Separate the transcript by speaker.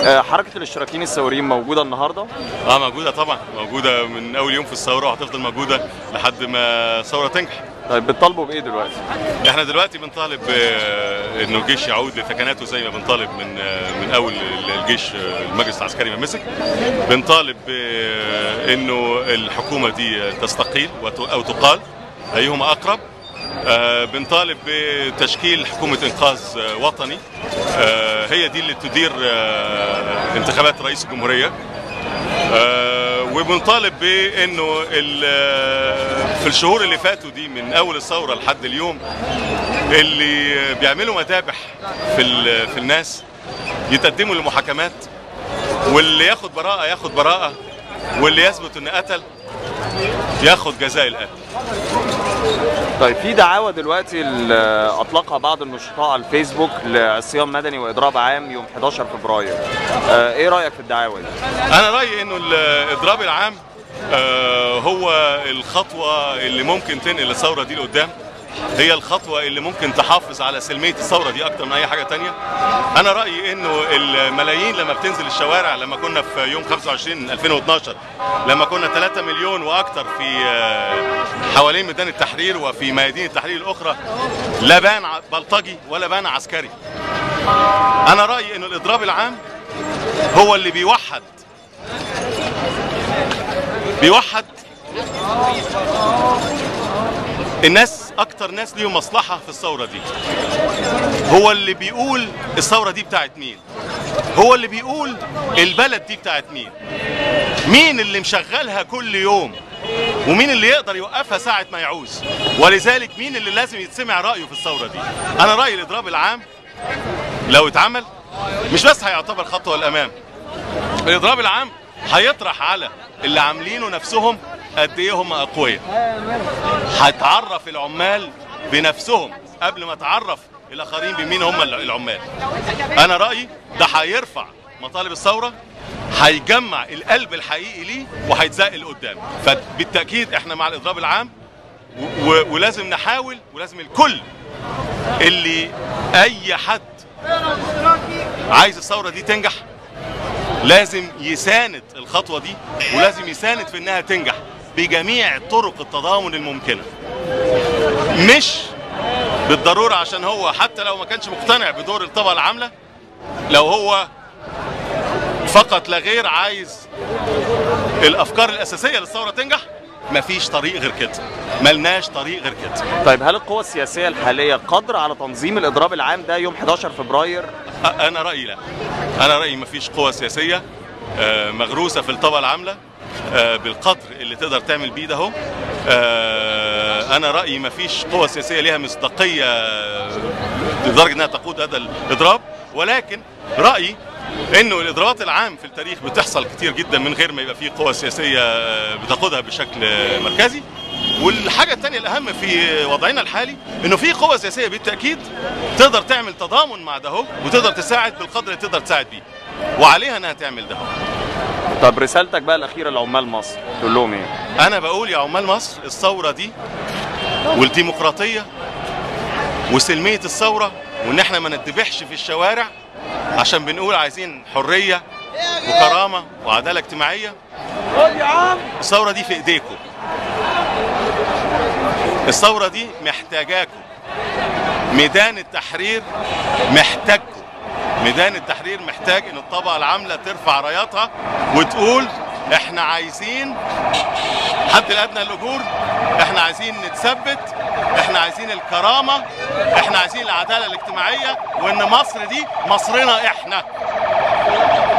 Speaker 1: آه، حركه الاشتراكيين الثوريين موجوده النهارده
Speaker 2: اه موجوده طبعا موجوده من اول يوم في الثوره وهتفضل موجوده لحد ما الثوره تنجح
Speaker 1: طيب بتطالبوا بايه دلوقتي
Speaker 2: احنا دلوقتي بنطالب آه، انه الجيش يعود لثكناته زي ما بنطالب من آه، من اول الجيش آه، المجلس العسكري ما مسك بنطالب آه، انه الحكومه دي تستقيل وت- او تقال ايهما اقرب آه، بنطالب بتشكيل حكومه انقاذ آه، وطني آه، هي دي اللي تدير آه، انتخابات رئيس الجمهوريه آه، وبنطالب بانه ال- في الشهور اللي فاتوا دي من اول الثوره لحد اليوم اللي بيعملوا مذابح في ال- في الناس يتقدموا للمحاكمات واللي ياخد براءه ياخد براءه واللي يثبت انه قتل ياخد جزاء القتل
Speaker 1: طيب في دعاوى دلوقتي اللي اطلقها بعض النشطاء على الفيسبوك لعصيان مدني واضراب عام يوم 11 فبراير آه، ايه رايك في الدعاوى دي
Speaker 2: انا رايي انه الاضراب العام آه، هو الخطوه اللي ممكن تنقل الثوره دي لقدام هي الخطوه اللي ممكن تحافظ على سلميه الثوره دي اكتر من اي حاجه تانية انا رايي انه الملايين لما بتنزل الشوارع لما كنا في يوم 25 2012 لما كنا 3 مليون واكتر في آه، حوالين ميدان التحرير وفي ميادين التحرير الاخرى لا بان ع- بلطجي ولا بان عسكري انا رايي انه الاضراب العام هو اللي بيوحد بيوحد الناس اكتر ناس ليهم مصلحه في الثوره دي هو اللي بيقول الثوره دي بتاعت مين هو اللي بيقول البلد دي بتاعت مين مين اللي مشغلها كل يوم ومين اللي يقدر يوقفها ساعة ما يعوز ولذلك مين اللي لازم يتسمع رأيه في الثورة دي أنا رأيي الإضراب العام لو اتعمل مش بس هيعتبر خطوة للأمام الإضراب العام هيطرح على اللي عاملينه نفسهم قد إيه هم أقوياء هتعرف العمال بنفسهم قبل ما تعرف الآخرين بمين هم العمال أنا رأيي ده هيرفع مطالب الثورة هيجمع القلب الحقيقي ليه وهيتزق لقدام فبالتأكيد احنا مع الإضراب العام و- و- ولازم نحاول ولازم الكل اللي أي حد عايز الثورة دي تنجح لازم يساند الخطوة دي ولازم يساند في انها تنجح بجميع طرق التضامن الممكنة مش بالضرورة عشان هو حتى لو ما كانش مقتنع بدور الطبقة العاملة لو هو فقط لا غير عايز الافكار الاساسية للثورة تنجح مفيش طريق غير كده ملناش طريق غير كده
Speaker 1: طيب هل القوى السياسيه الحاليه قادره على تنظيم الاضراب العام ده يوم 11 فبراير
Speaker 2: أ- انا رايي لا انا رايي مفيش قوه سياسيه آه، مغروسه في الطبقه العامله آه، بالقدر اللي تقدر تعمل بيه ده اهو آه، انا رايي مفيش قوه سياسيه ليها مصداقيه آه، لدرجه انها تقود هذا الاضراب ولكن رايي انه الاضرابات العام في التاريخ بتحصل كتير جدا من غير ما يبقى في قوه سياسيه آه، بتقودها بشكل آه، مركزي والحاجه الثانيه الاهم في وضعنا الحالي انه في قوه سياسيه بالتاكيد تقدر تعمل تضامن مع ده اهو وتقدر تساعد بالقدر اللي تقدر تساعد بيه وعليها انها تعمل ده اهو.
Speaker 1: طب رسالتك بقى الاخيره لعمال مصر تقول لهم ايه
Speaker 2: انا بقول يا عمال مصر الثوره دي والديمقراطيه وسلميه الثوره وان احنا ما نتبحش في الشوارع عشان بنقول عايزين حريه وكرامه وعداله اجتماعيه الثوره دي في ايديكم الثوره دي محتاجاكم ميدان التحرير محتاجكم ميدان التحرير محتاج ان الطبقه العامله ترفع راياتها وتقول احنا عايزين حد الادنى للاجور احنا عايزين نتثبت احنا عايزين الكرامه احنا عايزين العداله الاجتماعيه وان مصر دي مصرنا احنا